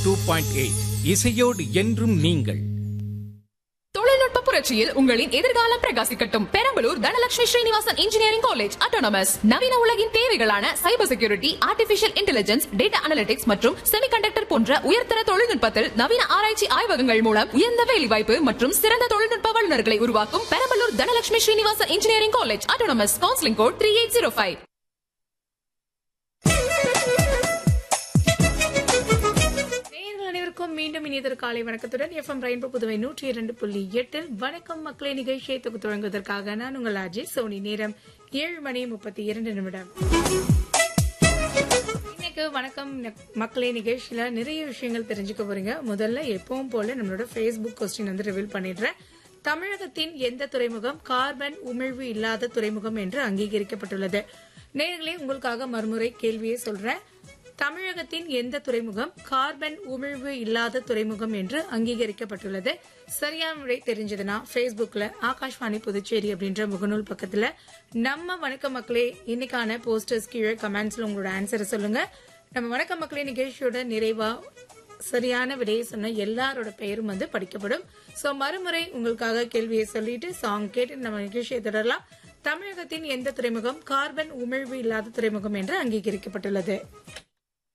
two point eight இசையோடு என்றும் நீங்கள் தொழில்நுட்ப புரட்சியில் உங்களின் எதிர்காலம் பிரகாசிக்கட்டும் Perambalur Dhanalakshmi Srinivasan engineering college autonomous நவீன உலகின் தேவைகளான cyber security artificial intelligence data analytics மற்றும் செமிகண்டக்டர் போன்ற உயர்தர தொழில்நுட்பத்தில் நவீன ஆராய்ச்சி ஆய்வகங்கள் மூலம் உயர்ந்த வேலைவாய்ப்பு மற்றும் சிறந்த தொழில்நுட்ப வல்லுநர்களை உருவாக்கும் Perambalur Dhanalakshmi Srinivasan engineering college autonomous counselling code three eight zero five நேயர்கள் அனைவருக்கும் மீண்டும் இனியதொரு காலை வணக்கத்துடன் எஃப்எம் ரெயின்போ புதுவை நூற்றி இரண்டு புள்ளி எட்டில் வணக்கம் மக்களே நிகழ்ச்சியை தொகுத்து தொடங்குவதற்காக நான் உங்கள் அஜய் சோனி நேரம் ஏழு மணி முப்பத்தி இரண்டு நிமிடம் இன்னைக்கு வணக்கம் ந- மக்களே நிகழ்ச்சியில நிறைய விஷயங்கள் தெரிஞ்சுக்க போறீங்க முதல்ல எப்பவும் போல நம்மளோட ஃபேஸ்புக் கொஸ்டின் வந்து ரிவீல் பண்ணிடுறேன் தமிழகத்தின் எந்த துறைமுகம் கார்பன் உமிழ்வு இல்லாத துறைமுகம் என்று அங்கீகரிக்கப்பட்டுள்ளது நேர்களே உங்களுக்காக மறுமுறை கேள்வியை சொல்றேன் தமிழகத்தின் எந்த துறைமுகம் கார்பன் உமிழ்வு இல்லாத துறைமுகம் என்று அங்கீகரிக்கப்பட்டுள்ளது சரியான விடை தெரிஞ்சதுன்னா Facebookல ஆகாஷ்வாணி புதுச்சேரி அப்படின்ற முகநூல் பக்கத்துல நம்ம வணக்க மக்களே இன்னைக்கான போஸ்டர்ஸ் கீழே கமெண்ட்ஸ்ல உங்களோட ஆன்சரை சொல்லுங்க நம்ம வணக்க மக்களே நிகழ்ச்சியோட நிறைவா சரியான விடையை சொன்ன எல்லாரோட பெயரும் வந்து படிக்கப்படும் சோ மறுமுறை உங்களுக்காக கேள்வியை சொல்லிட்டு சாங் கேட்டு நம்ம நிகழ்ச்சியை தொடரலாம் தமிழகத்தின் எந்த துறைமுகம் கார்பன் உமிழ்வு இல்லாத துறைமுகம் என்று அங்கீகரிக்கப்பட்டுள்ளது